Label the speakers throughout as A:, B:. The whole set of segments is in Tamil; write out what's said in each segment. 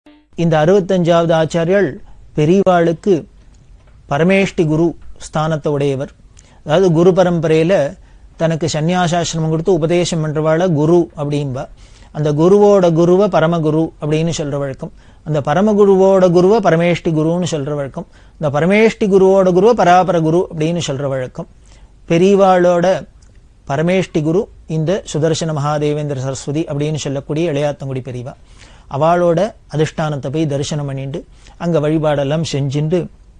A: இந்த அறுபத்தஞ்சாவது ஆச்சாரியர் பெரியவாளுக்கு பரமேஷ்டி குரு ஸ்தானத்தை உடையவர் அதாவது குரு பரம்பரையில தனக்கு சந்நியாசாசிரமம் கொடுத்து உபதேசம் பண்றவாள குரு அப்படின்பா அந்த குருவோட குருவை பரமகுரு அப்படின்னு சொல்ற வழக்கம் அந்த பரமகுருவோட குருவை பரமேஷ்டி குருன்னு சொல்ற வழக்கம் இந்த பரமேஷ்டி குருவோட குருவை பராபர குரு அப்படின்னு சொல்ற வழக்கம் பெரியவாளோட பரமேஷ்டி குரு இந்த சுதர்சன மகாதேவேந்திர சரஸ்வதி அப்படின்னு சொல்லக்கூடிய இளையாத்தங்குடி பெரியவா அவளோட அதிஷ்டானத்தை போய் தரிசனம் பண்ணிட்டு அங்க வழிபாடெல்லாம் செஞ்சுட்டு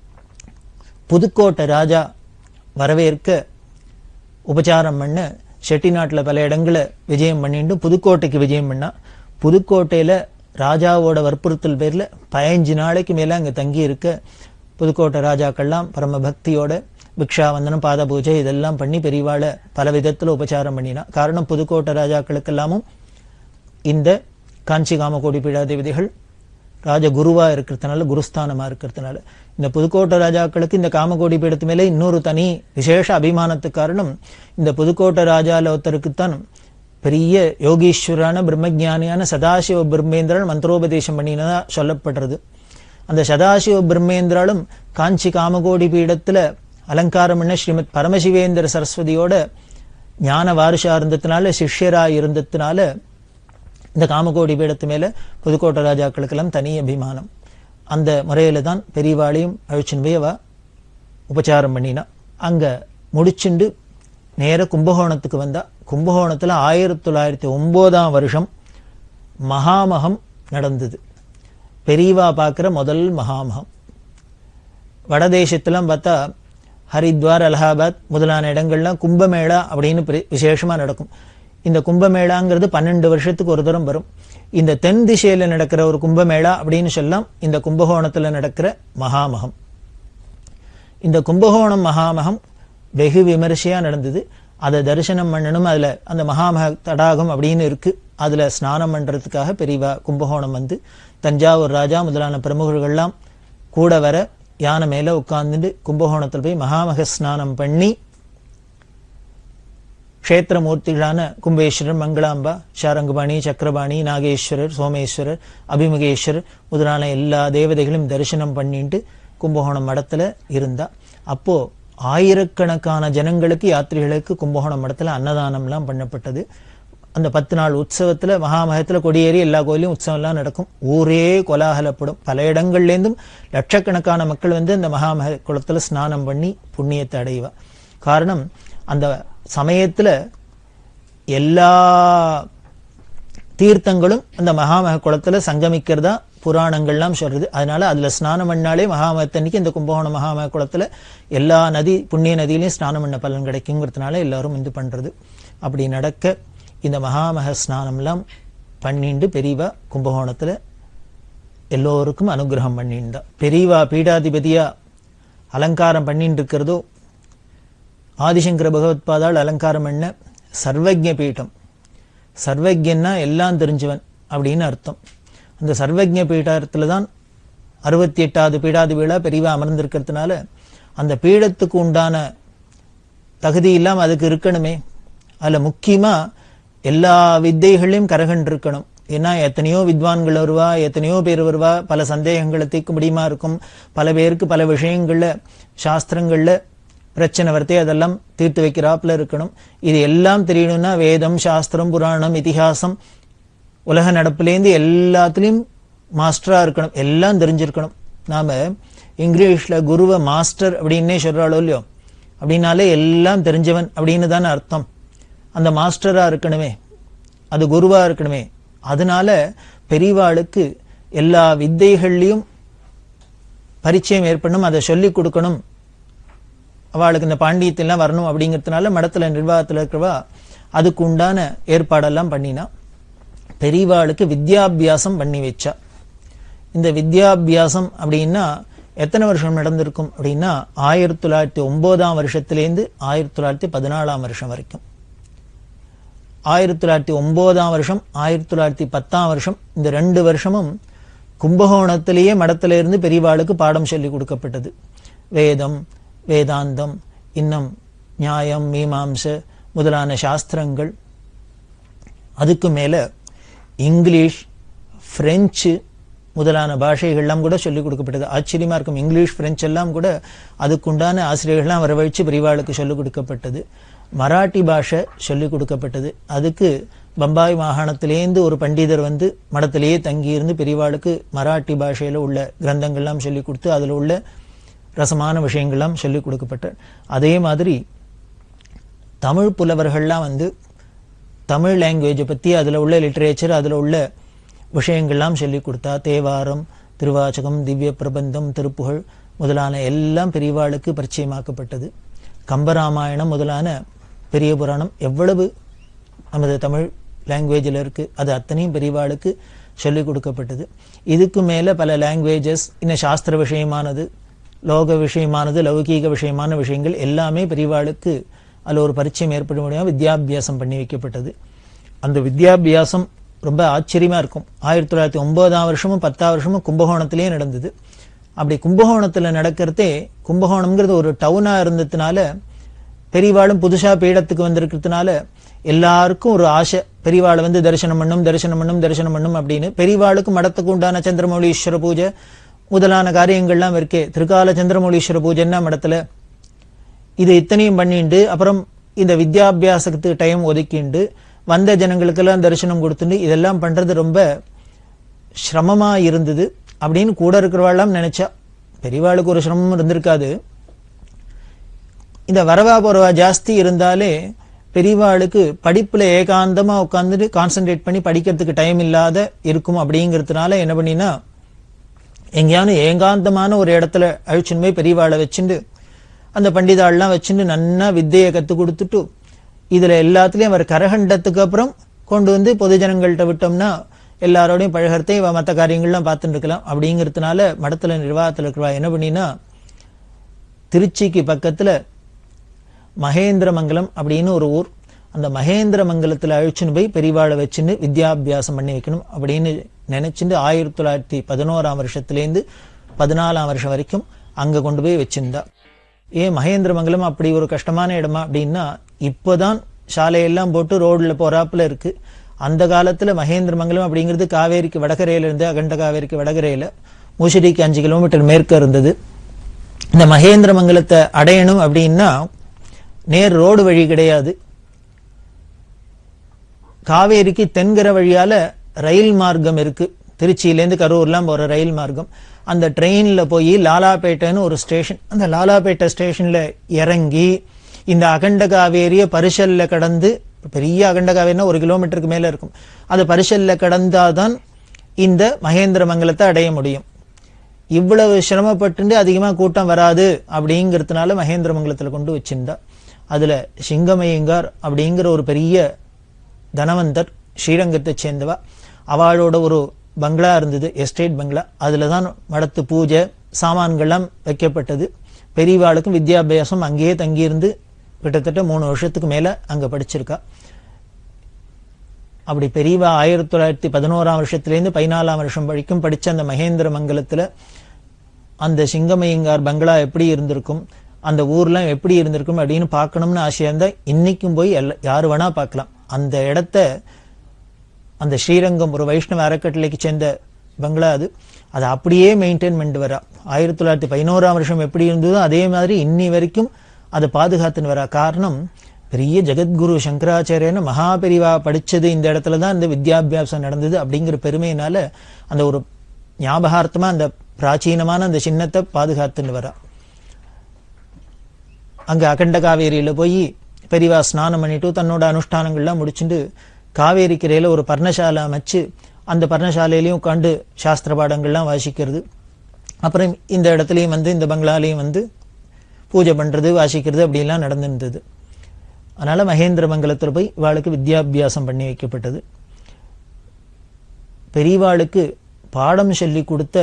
A: புதுக்கோட்டை ராஜா வரவேற்க உபச்சாரம் பண்ண செட்டிநாட்டில் பல இடங்களை விஜயம் பண்ணிட்டு புதுக்கோட்டைக்கு விஜயம் பண்ணா புதுக்கோட்டையில ராஜாவோட வற்புறுத்தல் பேர்ல பதினஞ்சு நாளைக்கு மேல அங்க தங்கி இருக்க புதுக்கோட்டை ராஜாக்கள்லாம் பரம பக்தியோட பிக்ஷாவந்தனம் பாத பூஜை இதெல்லாம் பண்ணி பெரியவாளை பல விதத்துல உபச்சாரம் பண்ணினா காரணம் புதுக்கோட்டை ராஜாக்களுக்கெல்லாமும் இந்த காஞ்சி காமகோடி பீடாதிபதிகள் ராஜகுருவா இருக்கிறதுனால குருஸ்தானமா இருக்கிறதுனால இந்த புதுக்கோட்டை ராஜாக்களுக்கு இந்த காமகோடி பீடத்து மேலே இன்னொரு தனி விசேஷ அபிமானத்துக்கு காரணம் இந்த புதுக்கோட்டை ராஜால ஒருத்தருக்குத்தான் பெரிய யோகீஸ்வரான பிரம்மஜானியான சதாசிவ பிரம்மேந்திரன் மந்திரோபதேசம் பண்ணினதா சொல்லப்படுறது அந்த சதாசிவ பிரம்மேந்திராலும் காஞ்சி காமகோடி பீடத்துல அலங்காரம் பண்ண ஸ்ரீமத் பரமசிவேந்திர சரஸ்வதியோட ஞான வாரிசா இருந்ததுனால சிஷ்யரா இருந்ததுனால இந்த காமகோடி பீடத்து மேல புதுக்கோட்டை ராஜாக்களுக்கெல்லாம் தனி அபிமானம் அந்த முறையில தான் பெரியவாளையும் அழிச்சுன்னு போய் அவ உபச்சாரம் பண்ணினா அங்க முடிச்சுண்டு நேர கும்பகோணத்துக்கு வந்தா கும்பகோணத்துல ஆயிரத்தி தொள்ளாயிரத்தி ஒன்பதாம் வருஷம் மகாமகம் நடந்தது பெரியவா பார்க்குற முதல் மகாமகம் வடதேசத்துலாம் பார்த்தா ஹரித்வார் அலகாபாத் முதலான இடங்கள்லாம் கும்பமேளா அப்படின்னு பெரிய- விசேஷமா நடக்கும் இந்த கும்பமேளாங்கிறது பன்னெண்டு வருஷத்துக்கு ஒரு தரம் வரும் இந்த தென் திசையில நடக்கிற ஒரு கும்பமேளா அப்படின்னு சொல்லலாம் இந்த கும்பகோணத்துல நடக்கிற மகாமகம் இந்த கும்பகோணம் மகாமகம் வெகு விமரிசையா நடந்தது அதை தரிசனம் பண்ணணும் அதுல அந்த மகாமக தடாகம் அப்படின்னு இருக்கு அதுல ஸ்நானம் பண்றதுக்காக பெரியவா கும்பகோணம் வந்து தஞ்சாவூர் ராஜா முதலான பிரமுகர்கள்லாம் கூட வர யானை மேல உட்கார்ந்துட்டு கும்பகோணத்துல போய் மகாமக ஸ்நானம் பண்ணி க்ஷேத்திரமூர்த்திகளான கும்பேஸ்வரர் மங்களாம்பா சாரங்கபாணி சக்கரபாணி நாகேஸ்வரர் சோமேஸ்வரர் அபிமுகேஸ்வரர் முதலான எல்லா தேவதைகளையும் தரிசனம் பண்ணிட்டு கும்பகோணம் மடத்துல இருந்தா அப்போ ஆயிரக்கணக்கான ஜனங்களுக்கு யாத்திரிகளுக்கு கும்பகோணம் மடத்துல அன்னதானம்லாம் பண்ணப்பட்டது அந்த பத்து நாள் உற்சவத்துல மகாமகத்துல கொடியேறி எல்லா கோயிலையும் உற்சவம் எல்லாம் நடக்கும் ஊரே கோலாகலப்படும் பல இடங்கள்லேருந்தும் லட்சக்கணக்கான மக்கள் வந்து அந்த மகாமக குளத்துல ஸ்நானம் பண்ணி புண்ணியத்தை அடைவா காரணம் அந்த சமயத்துல எல்லா தீர்த்தங்களும் அந்த மகாமக குளத்துல சங்கமிக்கிறதா புராணங்கள்லாம் சொல்றது அதனால அதுல ஸ்நானம் பண்ணாலே மகாமகத்தன்னைக்கு இந்த கும்பகோணம் மகாமக குளத்துல எல்லா நதி புண்ணிய நதியிலையும் ஸ்நானம் பண்ண பலன் கிடைக்குங்கிறதுனால எல்லாரும் இது பண்றது அப்படி நடக்க இந்த மகாமக ஸ்நானம்லாம் பண்ணிண்டு பெரியவா கும்பகோணத்துல எல்லோருக்கும் அனுகிரகம் பண்ணியிருந்தா பெரியவா பீடாதிபதியா அலங்காரம் பண்ணிட்டு இருக்கிறதோ ஆதிசங்கர பகவத்பாதால் அலங்காரம் பண்ண சர்வஜ்ஞ பீட்டம் சர்வஜன்னா எல்லாம் தெரிஞ்சவன் அப்படின்னு அர்த்தம் அந்த சர்வஜ்ஞ பீடத்துல தான் அறுபத்தி எட்டாவது பீடாதிபதிகளா பெரியவா அமர்ந்திருக்கிறதுனால அந்த பீடத்துக்கு உண்டான தகுதி இல்லாம அதுக்கு இருக்கணுமே அதுல முக்கியமா எல்லா வித்தைகளையும் கரகன் இருக்கணும் ஏன்னா எத்தனையோ வித்வான்கள் வருவா எத்தனையோ பேர் வருவா பல சந்தேகங்களை தீர்க்க முடியுமா இருக்கும் பல பேருக்கு பல விஷயங்கள்ல சாஸ்திரங்கள்ல பிரச்சனை வரத்தே அதெல்லாம் தீர்த்து வைக்கிறாப்புல இருக்கணும் இது எல்லாம் தெரியணும்னா வேதம் சாஸ்திரம் புராணம் இதிகாசம் உலக நடப்புலேருந்து எல்லாத்துலேயும் மாஸ்டரா இருக்கணும் எல்லாம் தெரிஞ்சிருக்கணும் நாம இங்கிலீஷ்ல குருவை மாஸ்டர் அப்படின்னே சொல்றாளோ இல்லையோ அப்படின்னாலே எல்லாம் தெரிஞ்சவன் அப்படின்னு தானே அர்த்தம் அந்த மாஸ்டரா இருக்கணுமே அது குருவா இருக்கணுமே அதனால பெரியவாளுக்கு எல்லா வித்தைகள்லையும் பரிச்சயம் ஏற்படணும் அதை சொல்லிக் கொடுக்கணும் அவளுக்கு இந்த பாண்டியத்தெல்லாம் வரணும் அப்படிங்கிறதுனால மடத்துல நிர்வாகத்துல இருக்கிறவா அதுக்கு உண்டான ஏற்பாடெல்லாம் பண்ணினா பெரியவாளுக்கு வித்யாபியாசம் பண்ணி வச்சா இந்த வித்யாபியாசம் அப்படின்னா எத்தனை வருஷம் நடந்திருக்கும் அப்படின்னா ஆயிரத்தி தொள்ளாயிரத்தி ஒன்பதாம் வருஷத்திலேருந்து ஆயிரத்தி தொள்ளாயிரத்தி பதினாலாம் வருஷம் வரைக்கும் ஆயிரத்தி தொள்ளாயிரத்தி ஒன்பதாம் வருஷம் ஆயிரத்தி தொள்ளாயிரத்தி பத்தாம் வருஷம் இந்த ரெண்டு வருஷமும் கும்பகோணத்திலேயே மடத்துல இருந்து பெரியவாளுக்கு பாடம் சொல்லி கொடுக்கப்பட்டது வேதம் வேதாந்தம் இன்னும் நியாயம் மீமாம்ச முதலான சாஸ்திரங்கள் அதுக்கு மேல இங்கிலீஷ் பிரெஞ்சு முதலான பாஷைகள்லாம் கூட சொல்லிக் கொடுக்கப்பட்டது ஆச்சரியமா இருக்கும் இங்கிலீஷ் பிரெஞ்சு எல்லாம் கூட அதுக்குண்டான ஆசிரியர்கள்லாம் வரவழைச்சு பெரியவாளுக்கு சொல்லிக் கொடுக்கப்பட்டது மராட்டி பாஷை சொல்லிக் கொடுக்கப்பட்டது அதுக்கு பம்பாய் மாகாணத்திலேருந்து ஒரு பண்டிதர் வந்து மடத்திலேயே தங்கியிருந்து பெரியவாளுக்கு மராட்டி பாஷையில உள்ள கிரந்தங்கள்லாம் சொல்லிக் கொடுத்து அதில் உள்ள ரசமான விஷயங்கள்லாம் சொல்லிக் கொடுக்கப்பட்ட அதே மாதிரி தமிழ் புலவர்கள்லாம் வந்து தமிழ் லாங்குவேஜை பற்றி அதில் உள்ள லிட்ரேச்சர் அதில் உள்ள விஷயங்கள்லாம் சொல்லிக் கொடுத்தா தேவாரம் திருவாச்சகம் திவ்ய பிரபந்தம் திருப்புகழ் முதலான எல்லாம் பெரியவாளுக்கு பரிச்சயமாக்கப்பட்டது கம்பராமாயணம் முதலான பெரிய புராணம் எவ்வளவு நமது தமிழ் லாங்குவேஜில் இருக்கு அது அத்தனையும் பெரியவாளுக்கு சொல்லிக் கொடுக்கப்பட்டது இதுக்கு மேலே பல லாங்குவேஜஸ் இன்னும் சாஸ்திர விஷயமானது லோக விஷயமானது லௌகீக விஷயமான விஷயங்கள் எல்லாமே பெரியவாளுக்கு அதில் ஒரு பரிச்சயம் ஏற்பட முடியாமல் வித்யாபியாசம் பண்ணி வைக்கப்பட்டது அந்த வித்யாபியாசம் ரொம்ப ஆச்சரியமா இருக்கும் ஆயிரத்தி தொள்ளாயிரத்தி ஒன்பதாம் வருஷமும் பத்தாம் வருஷமும் கும்பகோணத்திலேயே நடந்தது அப்படி கும்பகோணத்தில் நடக்கிறதே கும்பகோணம்ங்கிறது ஒரு டவுனா இருந்ததுனால பெரியவாளும் புதுசா பீடத்துக்கு வந்திருக்கிறதுனால எல்லாருக்கும் ஒரு ஆசை பெரியவாளை வந்து தரிசனம் பண்ணும் தரிசனம் பண்ணும் தரிசனம் பண்ணும் அப்படின்னு பெரியவாளுக்கு மடத்துக்கு உண்டான சந்திரமௌலீஸ்வர பூஜை முதலான காரியங்கள்லாம் இருக்கே திருக்கால சந்திரமௌலீஸ்வர பூஜைன்னா மடத்துல இது இத்தனையும் பண்ணிண்டு அப்புறம் இந்த வித்யாபியாசத்துக்கு டைம் ஒதுக்கிண்டு வந்த ஜனங்களுக்கெல்லாம் தரிசனம் கொடுத்துட்டு இதெல்லாம் பண்றது ரொம்ப சிரமமா இருந்தது அப்படின்னு கூட இருக்கிறவாள்லாம் நினைச்சா பெரியவாளுக்கு ஒரு சிரமம் இருந்திருக்காது இந்த வரவா போறவா ஜாஸ்தி இருந்தாலே பெரியவாளுக்கு படிப்புல ஏகாந்தமா உட்காந்துட்டு கான்சென்ட்ரேட் பண்ணி படிக்கிறதுக்கு டைம் இல்லாத இருக்கும் அப்படிங்கிறதுனால என்ன பண்ணினா எங்கேயானு ஏகாந்தமான ஒரு இடத்துல அழிச்சுன்னு போய் பெரியவாளை வச்சுண்டு அந்த பண்டிதாள்லாம் வச்சுட்டு நன்னா வித்தையை கத்து கொடுத்துட்டு இதுல எல்லாத்துலயும் அவர் கரகண்டத்துக்கு அப்புறம் கொண்டு வந்து பொது ஜனங்கள்கிட்ட விட்டோம்னா எல்லாரோடையும் பழகிறதே இவ மற்ற காரியங்கள்லாம் பார்த்துட்டு இருக்கலாம் அப்படிங்கிறதுனால மடத்துல நிர்வாகத்துல இருக்கிறவா என்ன பண்ணினா திருச்சிக்கு பக்கத்துல மகேந்திரமங்கலம் அப்படின்னு ஒரு ஊர் அந்த மகேந்திரமங்கலத்துல அழிச்சுன்னு போய் பெரியவாளை வச்சுன்னு வித்யாபியாசம் பண்ணி வைக்கணும் அப்படின்னு நினைச்சுட்டு ஆயிரத்தி தொள்ளாயிரத்தி பதினோராம் வருஷத்துலேருந்து பதினாலாம் வருஷம் வரைக்கும் அங்க கொண்டு போய் வச்சிருந்தா ஏன் மகேந்திரமங்கலம் அப்படி ஒரு கஷ்டமான இடமா அப்படின்னா இப்போதான் சாலையெல்லாம் போட்டு ரோட்ல போறாப்புல இருக்கு அந்த காலத்துல மகேந்திரமங்கலம் அப்படிங்கிறது காவேரிக்கு வடகரையில இருந்து அகண்ட காவேரிக்கு வடகரையில மூஷிடிக்கு அஞ்சு கிலோமீட்டர் மேற்க இருந்தது இந்த மகேந்திரமங்கலத்தை அடையணும் அப்படின்னா நேர் ரோடு வழி கிடையாது காவேரிக்கு தென்கர வழியால ரயில் மார்க்கம் இருக்கு திருச்சியிலேருந்து கரூர்லாம் போற ரயில் மார்க்கம் அந்த ட்ரெயின்ல போய் லாலாப்பேட்டைன்னு ஒரு ஸ்டேஷன் அந்த லாலாப்பேட்டை ஸ்டேஷன்ல இறங்கி இந்த அகண்ட காவேரிய பரிசல்ல கடந்து பெரிய அகண்ட காவேரினா ஒரு கிலோமீட்டருக்கு மேல இருக்கும் அது பரிசல்ல கடந்தாதான் இந்த மகேந்திரமங்கலத்தை அடைய முடியும் இவ்வளவு சிரமப்பட்டு அதிகமா கூட்டம் வராது அப்படிங்கிறதுனால மகேந்திரமங்கலத்துல கொண்டு வச்சிருந்தா அதுல சிங்கமயங்கார் அப்படிங்கிற ஒரு பெரிய தனவந்தர் ஸ்ரீரங்கத்தை சேர்ந்தவா அவளோட ஒரு பங்களா இருந்தது எஸ்டேட் பங்களா அதுல தான் மடத்து பூஜை சாமான்கள்லாம் வைக்கப்பட்டது பெரியவாளுக்கும் வித்யாபியாசம் அங்கேயே தங்கியிருந்து கிட்டத்தட்ட மூணு வருஷத்துக்கு மேல அங்க படிச்சிருக்கா அப்படி பெரியவா ஆயிரத்தி தொள்ளாயிரத்தி பதினோராம் வருஷத்துலேருந்து பதினாலாம் வருஷம் வரைக்கும் படிச்ச அந்த மகேந்திர மங்கலத்துல அந்த சிங்கமயங்கார் பங்களா எப்படி இருந்திருக்கும் அந்த ஊர்லாம் எப்படி இருந்திருக்கும் அப்படின்னு பார்க்கணும்னு ஆசையா இருந்தா இன்னைக்கும் போய் எல்லா யாரு வேணா பார்க்கலாம் அந்த இடத்த அந்த ஸ்ரீரங்கம் ஒரு வைஷ்ணவ அறக்கட்டளைக்கு சேர்ந்த பங்களா அது அதை அப்படியே மெயின்டைன் பண்ணிட்டு வரா ஆயிரத்தி தொள்ளாயிரத்தி பதினோராம் வருஷம் எப்படி இருந்ததோ அதே மாதிரி இன்னி வரைக்கும் அதை பாதுகாத்துன்னு வரா காரணம் பெரிய ஜெகத்குரு சங்கராச்சாரியன்னு மகா பெரிவா படிச்சது இந்த இடத்துல தான் இந்த வித்யாபியாசம் நடந்தது அப்படிங்கிற பெருமையினால அந்த ஒரு ஞாபகார்த்தமா அந்த பிராச்சீனமான அந்த சின்னத்தை பாதுகாத்துன்னு வரா அங்க அகண்ட காவேரியில போய் பெரியவா ஸ்நானம் பண்ணிட்டு தன்னோட அனுஷ்டானங்கள்லாம் முடிச்சுட்டு காவேரி கரையில ஒரு பர்ணசாலை அமைச்சு அந்த பர்ணசாலையிலையும் உட்காந்து சாஸ்திர பாடங்கள்லாம் வாசிக்கிறது அப்புறம் இந்த இடத்துலையும் வந்து இந்த பங்களாலையும் வந்து பூஜை பண்றது வாசிக்கிறது அப்படிலாம் நடந்திருந்தது அதனால மகேந்திர மங்கலத்தில் போய் இவாளுக்கு வித்யாபியாசம் பண்ணி வைக்கப்பட்டது பெரியவாளுக்கு பாடம் சொல்லி கொடுத்த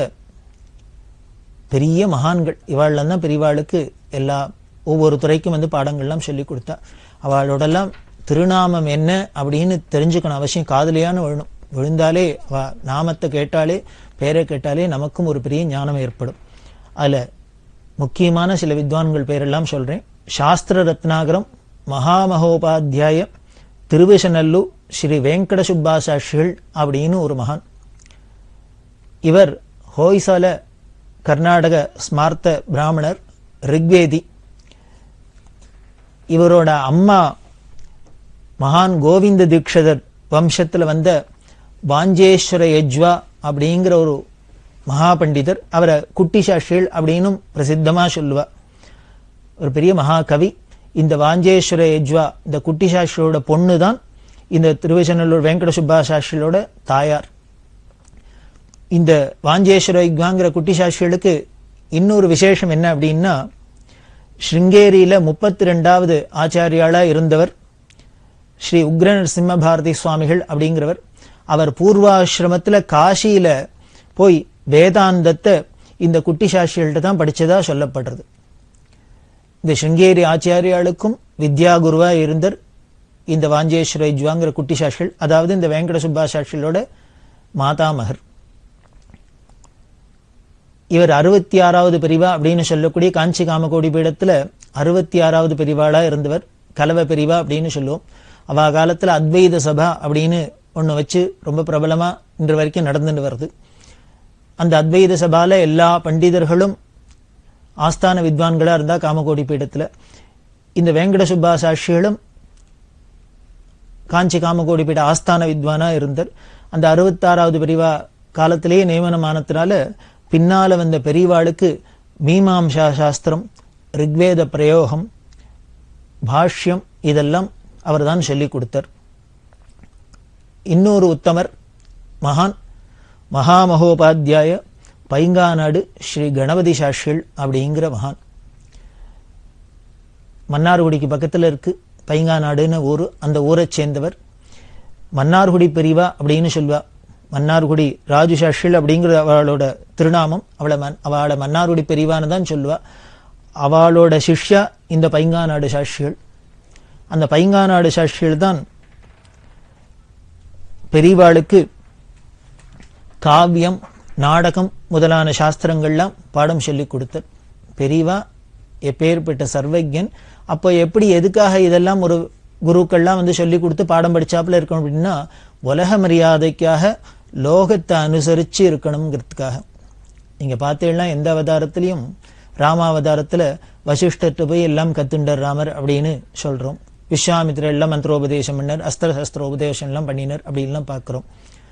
A: பெரிய மகான்கள் இவாள்லாம் தான் பெரியவாளுக்கு எல்லா ஒவ்வொரு துறைக்கும் வந்து பாடங்கள்லாம் சொல்லி கொடுத்தா அவளோடெல்லாம் திருநாமம் என்ன அப்படின்னு தெரிஞ்சுக்கணும் அவசியம் காதலியான விழணும் விழுந்தாலே அவ நாமத்தை கேட்டாலே பேரை கேட்டாலே நமக்கும் ஒரு பெரிய ஞானம் ஏற்படும் அதுல முக்கியமான சில வித்வான்கள் பேரெல்லாம் சொல்றேன் சாஸ்திர ரத்னாகரம் மகாமகோபாத்தியாய திருவிசநல்லூர் ஸ்ரீ வெங்கட சுப்பாசாட்சிகள் அப்படின்னு ஒரு மகான் இவர் ஹோய்சால கர்நாடக ஸ்மார்த்த பிராமணர் ரிக்வேதி இவரோட அம்மா மகான் கோவிந்த தீக்ஷதர் வம்சத்துல வந்த வாஞ்சேஸ்வர யஜ்வா அப்படிங்கிற ஒரு மகா பண்டிதர் அவரை குட்டி சாஷிகள் அப்படின்னும் பிரசித்தமா சொல்லுவா ஒரு பெரிய மகாகவி இந்த வாஞ்சேஸ்வர யஜ்வா இந்த குட்டி சாஸ்திரியோட பொண்ணு தான் இந்த திருவச்சநல்லூர் வெங்கட சுப்பா சாஸ்திரியோட தாயார் இந்த வாஞ்சேஸ்வர யஜ்வாங்கிற குட்டி சாஸ்திரிகளுக்கு இன்னொரு விசேஷம் என்ன அப்படின்னா ஸ்ருங்கேரியில முப்பத்தி ரெண்டாவது ஆச்சாரியாளா இருந்தவர் ஸ்ரீ உக்ர நரசிம்ம பாரதி சுவாமிகள் அப்படிங்கிறவர் அவர் பூர்வாசிரமத்துல காசியில போய் வேதாந்தத்தை இந்த குட்டி சாஸ்திரிகள்ட்ட தான் படிச்சதா சொல்லப்படுறது இந்த சிருங்கேரி ஆச்சாரியாளுக்கும் வித்யா குருவா இருந்தார் இந்த வாஞ்சேஸ்வர யஜ்வாங்கிற குட்டி சாஸ்திரிகள் அதாவது இந்த வெங்கட சுப்பா சாஸ்திரிகளோட மாதாமகர் இவர் அறுபத்தி ஆறாவது பிரிவா அப்படின்னு சொல்லக்கூடிய காஞ்சி காமகோடி பீடத்துல அறுபத்தி ஆறாவது பிரிவாளா இருந்தவர் கலவ பிரிவா அப்படின்னு சொல்லுவோம் அவ காலத்துல அத்வைத சபா அப்படின்னு ஒண்ணு வச்சு ரொம்ப பிரபலமா இன்று வரைக்கும் நடந்துட்டு வருது அந்த அத்வைத சபால எல்லா பண்டிதர்களும் ஆஸ்தான வித்வான்களா இருந்தா காமகோடி பீடத்துல இந்த வெங்கட சுப்பா சாட்சிகளும் காஞ்சி காமகோடி பீட ஆஸ்தான வித்வானா இருந்தார் அந்த அறுபத்தாறாவது பிரிவா காலத்திலேயே நியமனமானத்தினால பின்னால வந்த பெரியவாளுக்கு மீமாம்சா சாஸ்திரம் ரிக்வேத பிரயோகம் பாஷ்யம் இதெல்லாம் அவர்தான் சொல்லிக் கொடுத்தார் இன்னொரு உத்தமர் மகான் மகாமகோபாத்தியாய பைங்காநாடு ஸ்ரீ கணபதி சாஷிகள் அப்படிங்கிற மகான் மன்னார்குடிக்கு பக்கத்துல இருக்கு பைங்காநாடுன்னு ஊரு அந்த ஊரை சேர்ந்தவர் மன்னார்குடி பிரிவா அப்படின்னு சொல்லுவா மன்னார்குடி ராஜு சாஷில் அப்படிங்கிற அவளோட திருநாமம் அவளை மன் அவளை மன்னார்குடி பிரிவான்னு தான் சொல்லுவா அவளோட சிஷ்யா இந்த பைங்காநாடு சாட்சிகள் அந்த பைங்காநாடு சாட்சிகள் தான் பெரியவாளுக்கு காவியம் நாடகம் முதலான சாஸ்திரங்கள்லாம் பாடம் சொல்லி கொடுத்தார் பெரியவா எப்பேற்பட்ட சர்வஜன் அப்போ எப்படி எதுக்காக இதெல்லாம் ஒரு குருக்கள்லாம் வந்து சொல்லி கொடுத்து பாடம் படிச்சாப்புல இருக்கணும் அப்படின்னா உலக மரியாதைக்காக லோகத்தை அனுசரிச்சு இருக்கணுங்கிறதுக்காக நீங்க பார்த்தீங்கன்னா எந்த அவதாரத்திலையும் ராமாவதாரத்துல வசிஷ்டர்கிட்ட போய் எல்லாம் கத்துண்டர் ராமர் அப்படின்னு சொல்றோம் விஸ்வாமித்திரர் எல்லாம் மந்திரோபதேசம் பண்ணார் அஸ்திர சஸ்திர உபதேசம் எல்லாம் பண்ணினார் அப்படின்லாம் பார்க்கிறோம்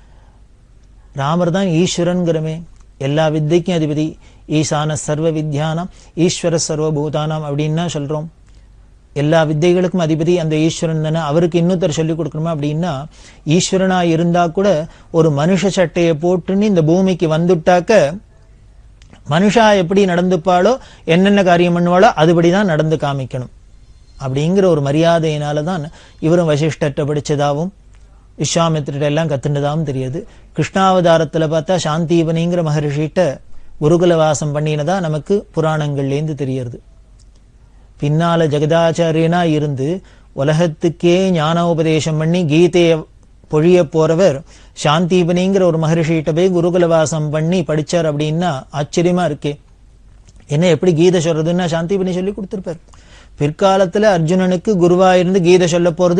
A: ராமர் தான் ஈஸ்வரன்கிறமே எல்லா வித்தைக்கும் அதிபதி ஈசான சர்வ வித்யானாம் ஈஸ்வர சர்வபூதானாம் அப்படின்னா சொல்றோம் எல்லா வித்தைகளுக்கும் அதிபதி அந்த ஈஸ்வரன் தானே அவருக்கு இன்னொருத்தர் சொல்லிக் கொடுக்கணுமா அப்படின்னா ஈஸ்வரனா இருந்தா கூட ஒரு மனுஷ சட்டையை போட்டுன்னு இந்த பூமிக்கு வந்துட்டாக்க மனுஷா எப்படி நடந்துப்பாளோ என்னென்ன காரியம் பண்ணுவாளோ அதுபடிதான் நடந்து காமிக்கணும் அப்படிங்கிற ஒரு மரியாதையினால தான் இவரும் வசிஷ்டத்தை படிச்சதாவும் விஸ்வாமித்திரிட்ட எல்லாம் கத்துனதாவும் தெரியுது கிருஷ்ணாவதாரத்துல பார்த்தா சாந்தீபனிங்கிற மகர்ஷிட்ட குருகுல வாசம் பண்ணினதா நமக்கு புராணங்கள்லேருந்து தெரியறது பின்னால ஜெகதாச்சாரியனா இருந்து உலகத்துக்கே ஞானோபதேசம் பண்ணி கீதையை பொழிய போறவர் சாந்தீபனிங்கிற ஒரு மகர்ஷிகிட்ட போய் குருகுல வாசம் பண்ணி படிச்சார் அப்படின்னா ஆச்சரியமா இருக்கே என்ன எப்படி கீதை சொல்றதுன்னா சாந்தீபனி சொல்லி கொடுத்திருப்பார் பிற்காலத்துல அர்ஜுனனுக்கு குருவா இருந்து கீதை சொல்ல போறது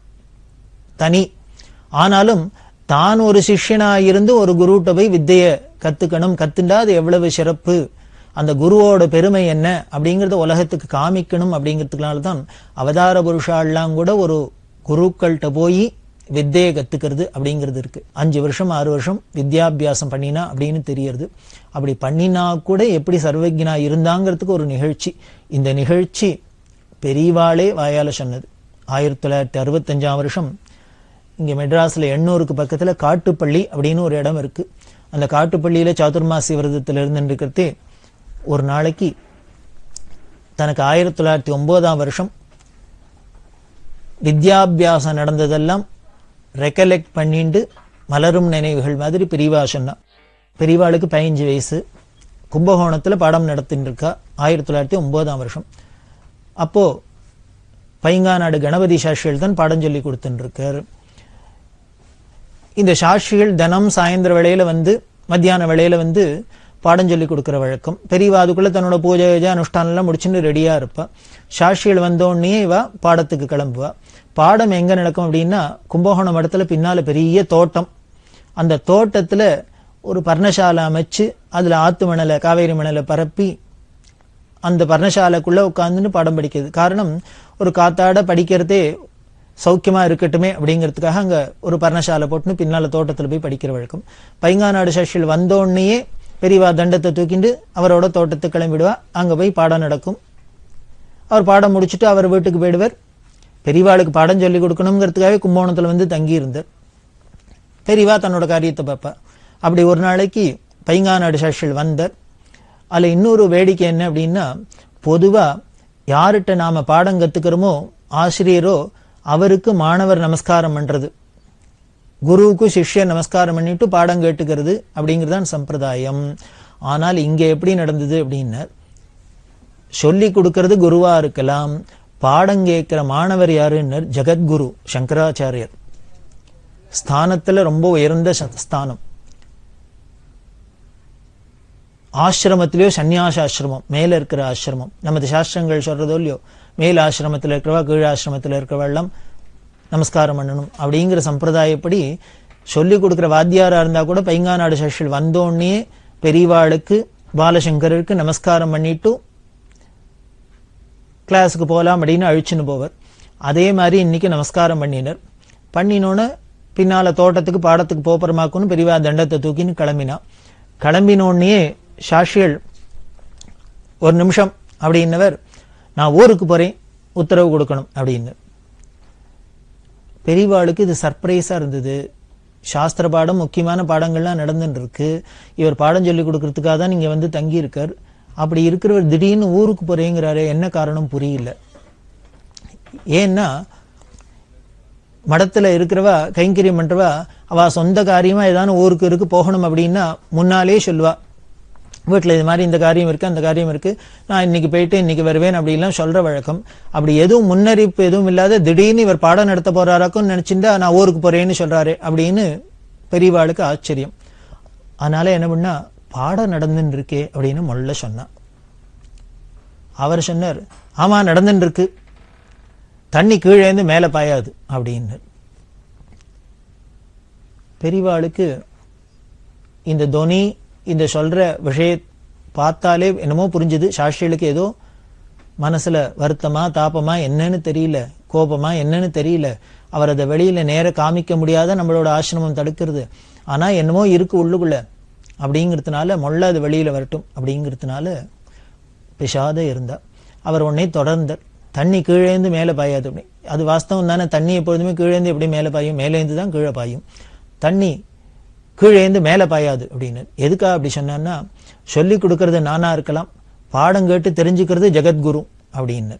A: தனி ஆனாலும் தான் ஒரு சிஷ்யனா இருந்து ஒரு குருட்ட போய் வித்தைய கத்துக்கணும் கத்துண்டா அது எவ்வளவு சிறப்பு அந்த குருவோட பெருமை என்ன அப்படிங்கறத உலகத்துக்கு காமிக்கணும் அப்படிங்கிறதுனால தான் அவதார புருஷாலாம் கூட ஒரு குருக்கள்கிட்ட போய் வித்தையை கத்துக்கிறது அப்படிங்கிறது இருக்கு அஞ்சு வருஷம் ஆறு வருஷம் வித்யாபியாசம் பண்ணினா அப்படின்னு தெரியறது அப்படி பண்ணினா கூட எப்படி சர்வஜனா இருந்தாங்கிறதுக்கு ஒரு நிகழ்ச்சி இந்த நிகழ்ச்சி பெரியவாளே வாயால சொன்னது ஆயிரத்தி தொள்ளாயிரத்தி அறுபத்தஞ்சாம் வருஷம் இங்க மெட்ராஸ்ல எண்ணூருக்கு பக்கத்துல காட்டுப்பள்ளி அப்படின்னு ஒரு இடம் இருக்கு அந்த காட்டுப்பள்ளியில சாதுர்மாசி விரதத்துல இருந்து இருக்கிறதே ஒரு நாளைக்கு தனக்கு ஆயிரத்தி தொள்ளாயிரத்தி ஒன்பதாம் வருஷம் வித்யாபியாசம் நடந்ததெல்லாம் ரெக்கலெக்ட் பண்ணிட்டு மலரும் நினைவுகள் மாதிரி பெரியவா சொன்னா பெரியவாளுக்கு பதினஞ்சு வயசு கும்பகோணத்துல பாடம் நடத்தின்னு இருக்கா ஆயிரத்தி தொள்ளாயிரத்தி ஒன்பதாம் வருஷம் அப்போ பைங்காநாடு கணபதி சாஸ்திரிகள் தான் பாடம் சொல்லி கொடுத்துட்டு இருக்காரு இந்த சாட்சிகள் தினம் சாயந்தர வேளையில வந்து மத்தியான வேளையில வந்து பாடம் சொல்லி கொடுக்கிற வழக்கம் பெரியவா அதுக்குள்ள தன்னோட பூஜை பூஜை அனுஷ்டானம் எல்லாம் முடிச்சுன்னு ரெடியா இருப்பா சாட்சிகள் வந்தோடனே இவா பாடத்துக்கு கிளம்புவா பாடம் எங்க நடக்கும் அப்படின்னா கும்பகோணம் இடத்துல பின்னால பெரிய தோட்டம் அந்த தோட்டத்துல ஒரு பர்ணசாலை அமைச்சு அதுல ஆத்து மணலை காவேரி மணலை பரப்பி அந்த பர்ணசாலைக்குள்ள உட்காந்துன்னு பாடம் படிக்கிறது காரணம் ஒரு காத்தாட படிக்கிறதே சௌக்கியமா இருக்கட்டுமே அப்படிங்கிறதுக்காக அங்க ஒரு பர்ணசாலை போட்டுன்னு பின்னால தோட்டத்துல போய் படிக்கிற வழக்கம் பைங்காநாடு சஷில் வந்தோடனேயே பெரியவா தண்டத்தை தூக்கிண்டு அவரோட தோட்டத்துக்கு கிளம்பிடுவா அங்க போய் பாடம் நடக்கும் அவர் பாடம் முடிச்சுட்டு அவர் வீட்டுக்கு போயிடுவார் பெரியவாளுக்கு பாடம் சொல்லி கொடுக்கணுங்கிறதுக்காகவே கும்பகோணத்துல வந்து தங்கி இருந்தார் பெரியவா தன்னோட காரியத்தை பார்ப்பா அப்படி ஒரு நாளைக்கு பைங்காநாடு சஷில் வந்தார் அதுல இன்னொரு வேடிக்கை என்ன அப்படின்னா பொதுவா யார்கிட்ட நாம பாடம் கத்துக்கிறோமோ ஆசிரியரோ அவருக்கு மாணவர் நமஸ்காரம் பண்றது குருவுக்கு சிஷ்யர் நமஸ்காரம் பண்ணிட்டு பாடம் கேட்டுக்கிறது அப்படிங்கிறதான் சம்பிரதாயம் ஆனால் இங்க எப்படி நடந்தது அப்படின்னா சொல்லி கொடுக்கறது குருவா இருக்கலாம் பாடம் கேட்கிற மாணவர் யாருன்னு ஜெகத்குரு சங்கராச்சாரியர் ஸ்தானத்துல ரொம்ப உயர்ந்த ச- ஸ்தானம் ஆசிரமத்திலேயோ சந்நியாச ஆசிரமம் மேல இருக்கிற ஆசிரமம் நமது சாஸ்திரங்கள் சொல்றதோ இல்லையோ மேல் ஆசிரமத்தில் இருக்கிறவா கீழ் ஆசிரமத்தில் இருக்கிறவா எல்லாம் நமஸ்காரம் பண்ணணும் அப்படிங்கிற சம்பிரதாயப்படி சொல்லி கொடுக்குற வாத்தியாரா இருந்தா கூட பைங்காநாடு சஷில் வந்தோடனே பெரியவாளுக்கு பாலசங்கருக்கு நமஸ்காரம் பண்ணிட்டு கிளாஸுக்கு போகலாம் அப்படின்னு அழிச்சுன்னு போவர் அதே மாதிரி இன்னைக்கு நமஸ்காரம் பண்ணினர் பண்ணினோன்னு பின்னால தோட்டத்துக்கு பாடத்துக்கு போப்பரமாக்குன்னு பெரியவா தண்டத்தை தூக்கின்னு கிளம்பினா கிளம்பினோடனே சாஷியல் ஒரு நிமிஷம் அப்படின்னவர் நான் ஊருக்கு போறேன் உத்தரவு கொடுக்கணும் அப்படின்னு பெரியவாளுக்கு இது சர்ப்ரைஸா இருந்தது சாஸ்திர பாடம் முக்கியமான பாடங்கள்லாம் நடந்துட்டு இருக்கு இவர் பாடம் சொல்லி கொடுக்கறதுக்காக தான் நீங்க வந்து தங்கி இருக்கார் அப்படி இருக்கிறவர் திடீர்னு ஊருக்கு போறேங்கிறாரு என்ன காரணம் புரியல ஏன்னா மடத்துல இருக்கிறவா கைங்கரியம் பண்றவா அவ சொந்த காரியமா ஏதாவது ஊருக்கு இருக்கு போகணும் அப்படின்னா முன்னாலே சொல்லுவா வீட்டில் இது மாதிரி இந்த காரியம் இருக்கு அந்த காரியம் இருக்கு நான் இன்னைக்கு போயிட்டு இன்னைக்கு வருவேன் அப்படிலாம் சொல்ற வழக்கம் அப்படி எதுவும் முன்னறிப்பு எதுவும் இல்லாத திடீர்னு இவர் பாடம் நடத்த போறாராக்கும் நினைச்சுட்டா நான் ஊருக்கு போறேன்னு சொல்றாரு அப்படின்னு பெரியவாளுக்கு ஆச்சரியம் அதனால என்ன பண்ணா பாடம் நடந்துன்னு இருக்கே அப்படின்னு மொல்ல சொன்னா அவர் சொன்னார் ஆமா நடந்துன்னு இருக்கு தண்ணி கீழே இருந்து மேலே பாயாது அப்படின்னு பெரியவாளுக்கு இந்த தொனி இந்த சொல்ற விஷய பார்த்தாலே என்னமோ புரிஞ்சுது சாஸ்திரிகளுக்கு ஏதோ மனசுல வருத்தமா தாபமா என்னன்னு தெரியல கோபமா என்னன்னு தெரியல அவர் அதை வெளியில நேர காமிக்க முடியாத நம்மளோட ஆசிரமம் தடுக்கிறது ஆனா என்னமோ இருக்கு உள்ளுக்குள்ள அப்படிங்கிறதுனால மொள்ள அது வெளியில வரட்டும் அப்படிங்கிறதுனால பிசாத இருந்தா அவர் உடனே தொடர்ந்தார் தண்ணி கீழேந்து மேலே பாயாது அப்படி அது வாஸ்தவம் தானே தண்ணி எப்பொழுதுமே கீழேந்து எப்படி மேலே பாயும் மேலேந்து தான் கீழே பாயும் தண்ணி கீழேந்து மேலே பாயாது அப்படின்னு எதுக்கா அப்படி சொன்னான்னா சொல்லி கொடுக்கறது நானா இருக்கலாம் பாடம் கேட்டு தெரிஞ்சுக்கிறது ஜெகத்குரு அப்படின்னு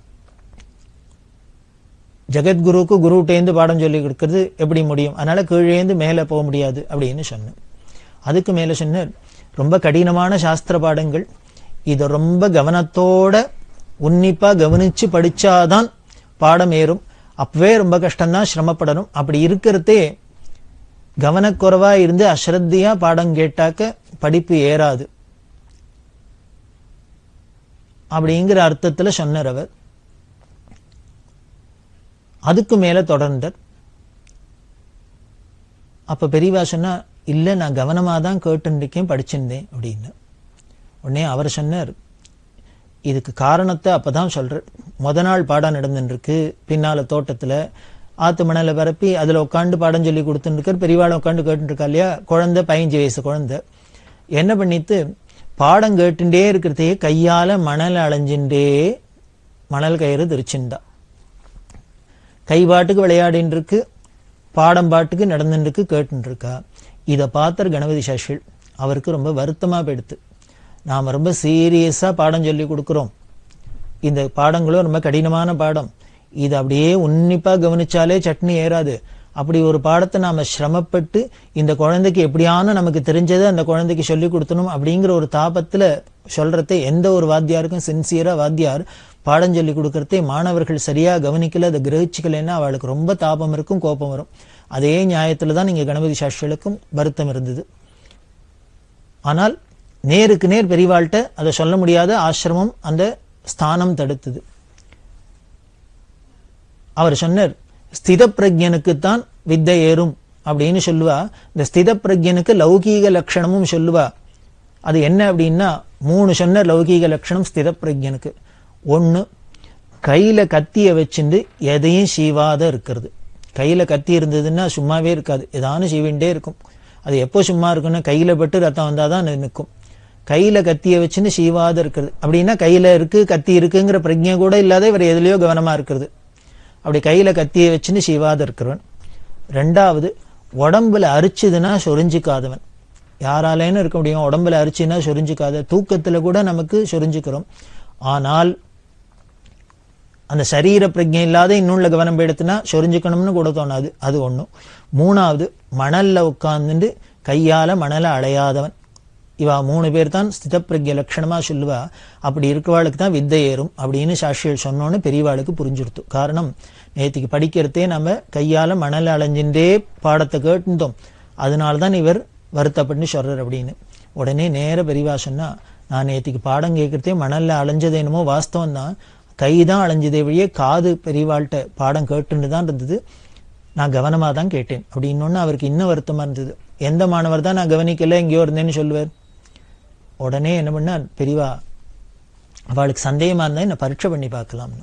A: ஜெகத்குருவுக்கு குருட்டேந்து பாடம் சொல்லி கொடுக்கறது எப்படி முடியும் அதனால கீழேந்து மேலே போக முடியாது அப்படின்னு சொன்னேன் அதுக்கு மேலே சொன்னார் ரொம்ப கடினமான சாஸ்திர பாடங்கள் இதை ரொம்ப கவனத்தோட உன்னிப்பா கவனிச்சு படிச்சாதான் பாடம் ஏறும் அப்பவே ரொம்ப கஷ்டம்தான் சிரமப்படணும் அப்படி இருக்கிறதே கவனக்குறைவா இருந்து அஸ்ரத்தையா பாடம் கேட்டாக்க படிப்பு ஏறாது அப்படிங்கிற அர்த்தத்துல சொன்னார் அவர் அதுக்கு மேல தொடர்ந்தார் அப்ப பெரியவா சொன்னா இல்ல நான் கவனமா தான் கேட்டுருக்கேன் படிச்சிருந்தேன் அப்படின்னு உடனே அவர் சொன்னார் இதுக்கு காரணத்தை அப்பதான் சொல்றார் முத நாள் பாடம் நடந்துருக்கு பின்னால தோட்டத்துல ஆத்து மணலை பரப்பி அதுல உட்காந்து பாடம் சொல்லி கொடுத்துருக்கார் பெரியவாளை உட்காந்து கேட்டுருக்கா இல்லையா குழந்தை பதினஞ்சு வயசு குழந்தை என்ன பண்ணித்து பாடம் கேட்டுட்டே இருக்கிறதையே கையால மணல் அலைஞ்சுட்டே மணல் கயிறு திருச்சிருந்தா கை பாட்டுக்கு விளையாடின்னு இருக்கு பாடம் பாட்டுக்கு நடந்துட்டு இருக்கு கேட்டுட்டு இருக்கா இதை பார்த்தார் கணபதி சாஷில் அவருக்கு ரொம்ப வருத்தமா போயிடுத்து நாம ரொம்ப சீரியஸா பாடம் சொல்லி கொடுக்கிறோம் இந்த பாடங்களும் ரொம்ப கடினமான பாடம் இது அப்படியே உன்னிப்பா கவனிச்சாலே சட்னி ஏறாது அப்படி ஒரு பாடத்தை நாம சிரமப்பட்டு இந்த குழந்தைக்கு எப்படியான நமக்கு தெரிஞ்சதை அந்த குழந்தைக்கு சொல்லி கொடுத்தணும் அப்படிங்கிற ஒரு தாபத்துல சொல்றதை எந்த ஒரு வாத்தியாருக்கும் சின்சியரா வாத்தியார் பாடம் சொல்லி கொடுக்கறதே மாணவர்கள் சரியா கவனிக்கல அதை கிரகிச்சுக்கலைன்னா அவளுக்கு ரொம்ப தாபம் இருக்கும் கோபம் வரும் அதே நியாயத்துல தான் நீங்க கணபதி சாஸ்திரிகளுக்கும் வருத்தம் இருந்தது ஆனால் நேருக்கு நேர் பெரியவாள்கிட்ட அதை சொல்ல முடியாத ஆசிரமம் அந்த ஸ்தானம் தடுத்தது அவர் சொன்னார் ஸ்தித பிரஜனுக்குத்தான் வித்தை ஏறும் அப்படின்னு சொல்லுவா இந்த ஸ்தித பிரஜனுக்கு லௌகீக லட்சணமும் சொல்லுவா அது என்ன அப்படின்னா மூணு சொன்ன லௌகீக லட்சணம் ஸ்தித பிரஜனுக்கு ஒன்று கையில கத்திய வச்சுட்டு எதையும் சீவாத இருக்கிறது கையில கத்தி இருந்ததுன்னா சும்மாவே இருக்காது ஏதானும் சீவிண்டே இருக்கும் அது எப்போ சும்மா இருக்குன்னா கையில பட்டு ரத்தம் வந்தாதான் அது நிற்கும் கையில கத்திய வச்சுன்னு சீவாத இருக்கிறது அப்படின்னா கையில இருக்கு கத்தி இருக்குங்கிற பிரஜை கூட இல்லாத இவர் எதுலயோ கவனமா இருக்கிறது அப்படி கையில கத்திய வச்சுன்னு சீவாத இருக்கிறவன் ரெண்டாவது உடம்புல அரிச்சுதுன்னா சொரிஞ்சிக்காதவன் யாராலேன்னு இருக்க முடியும் உடம்புல அரிச்சுன்னா சொரிஞ்சிக்காத தூக்கத்துல கூட நமக்கு சொரிஞ்சுக்கிறோம் ஆனால் அந்த சரீர பிரஜை இல்லாத இன்னுள்ள கவனம் எடுத்துனா சொரிஞ்சுக்கணும்னு கூட தோணாது அது ஒண்ணும் மூணாவது மணல்ல உட்கார்ந்துட்டு கையால மணலை அலையாதவன் இவா மூணு பேர் தான் ஸ்தித பிரஜை லட்சணமா சொல்லுவா அப்படி இருக்கவாளுக்கு தான் வித்தை ஏறும் அப்படின்னு சாட்சிகள் சொன்னோன்னு பெரியவாளுக்கு புரிஞ்சுடுத்து காரணம் நேத்திக்கு படிக்கிறதே நம்ம கையால மணல் அலைஞ்சுட்டே பாடத்தை கேட்டுட்டோம் அதனால தான் இவர் வருத்தப்பட்டு சொல்றார் அப்படின்னு உடனே நேர பெரியவா சொன்னா நான் நேத்திக்கு பாடம் கேட்கறதே மணல்ல அலைஞ்சது என்னமோ வாஸ்தவம் தான் கை தான் அலைஞ்சதே வழியே காது பெரியவாள்கிட்ட பாடம் கேட்டுன்னு தான் இருந்தது நான் கவனமாக தான் கேட்டேன் அப்படின்னொன்னு அவருக்கு இன்னும் வருத்தமா இருந்தது எந்த மாணவர் தான் நான் கவனிக்கல எங்கேயோ இருந்தேன்னு சொல்லுவார் உடனே என்ன பண்ணார் பெரியவா அவளுக்கு சந்தேகமா இருந்தா என்ன பரீட்சை பண்ணி பார்க்கலாம்னு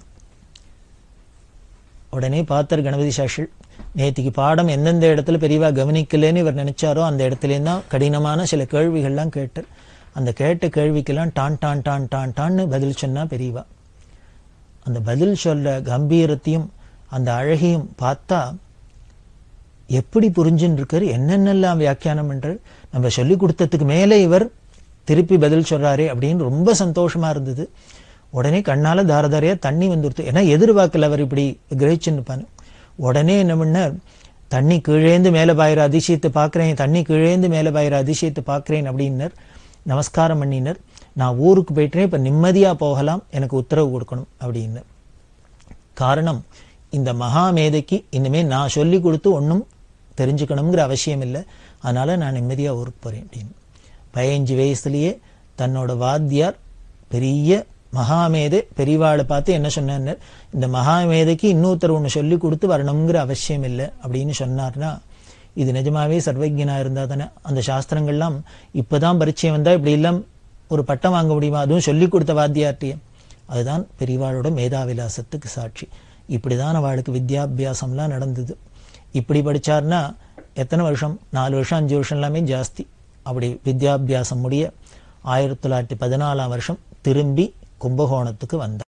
A: உடனே பார்த்தார் கணபதி சாஷில் நேத்திக்கு பாடம் எந்தெந்த இடத்துல பெரியவா கவனிக்கலன்னு இவர் நினைச்சாரோ அந்த இடத்துலேருந்து தான் கடினமான சில கேள்விகள்லாம் கேட்டார் அந்த கேட்ட கேள்விக்கெல்லாம் டான் டான் டான் டான் டான்னு பதில் சொன்னா பெரியவா அந்த பதில் சொல்ற கம்பீரத்தையும் அந்த அழகையும் பார்த்தா எப்படி புரிஞ்சுன்னு இருக்காரு என்னென்னலாம் வியாக்கியானம் பண்றாரு நம்ம சொல்லி கொடுத்ததுக்கு மேலே இவர் திருப்பி பதில் சொல்றாரே அப்படின்னு ரொம்ப சந்தோஷமா இருந்தது உடனே கண்ணால தாரதாரையா தண்ணி வந்துடுத்து ஏன்னா எதிர்பார்க்கல அவர் இப்படி கிரகிச்சுன்னு இருப்பான்னு உடனே என்ன பண்ணார் தண்ணி கீழேந்து மேலே பாயிற அதிசயத்தை பார்க்குறேன் தண்ணி கீழேந்து மேலே பாயிற அதிசயத்தை பார்க்குறேன் அப்படின்னர் நமஸ்காரம் பண்ணினர் நான் ஊருக்கு போயிட்டேன் இப்போ நிம்மதியாக போகலாம் எனக்கு உத்தரவு கொடுக்கணும் அப்படின்னு காரணம் இந்த மகாமேதைக்கு இனிமே நான் சொல்லி கொடுத்து ஒன்றும் தெரிஞ்சுக்கணுங்கிற அவசியம் இல்லை அதனால நான் நிம்மதியாக ஊருக்கு போகிறேன் அப்படின்னு பதினஞ்சு வயசுலயே தன்னோட வாத்தியார் பெரிய மகாமேதை பெரியவாளை பார்த்து என்ன சொன்னார் இந்த மகாமேதைக்கு இன்னொருத்தர் ஒன்று சொல்லி கொடுத்து வரணுங்கிற அவசியம் இல்லை அப்படின்னு சொன்னார்னா இது நிஜமாவே சர்வஜனா இருந்தா தானே அந்த சாஸ்திரங்கள்லாம் இப்பதான் பரிச்சயம் வந்தா இப்படி எல்லாம் ஒரு பட்டம் வாங்க முடியுமா அதுவும் சொல்லி கொடுத்த வாத்தியார்ட்டியம் அதுதான் பெரியவாளோட மேதாவிலாசத்துக்கு சாட்சி இப்படிதான் அவளுக்கு வித்யாபியாசம்லாம் நடந்தது இப்படி படிச்சார்னா எத்தனை வருஷம் நாலு வருஷம் அஞ்சு வருஷம் எல்லாமே ஜாஸ்தி அப்படி வித்யாபியாசம் முடிய ஆயிரத்தி தொள்ளாயிரத்தி பதினாலாம் வருஷம் திரும்பி கும்பகோணத்துக்கு வந்தார்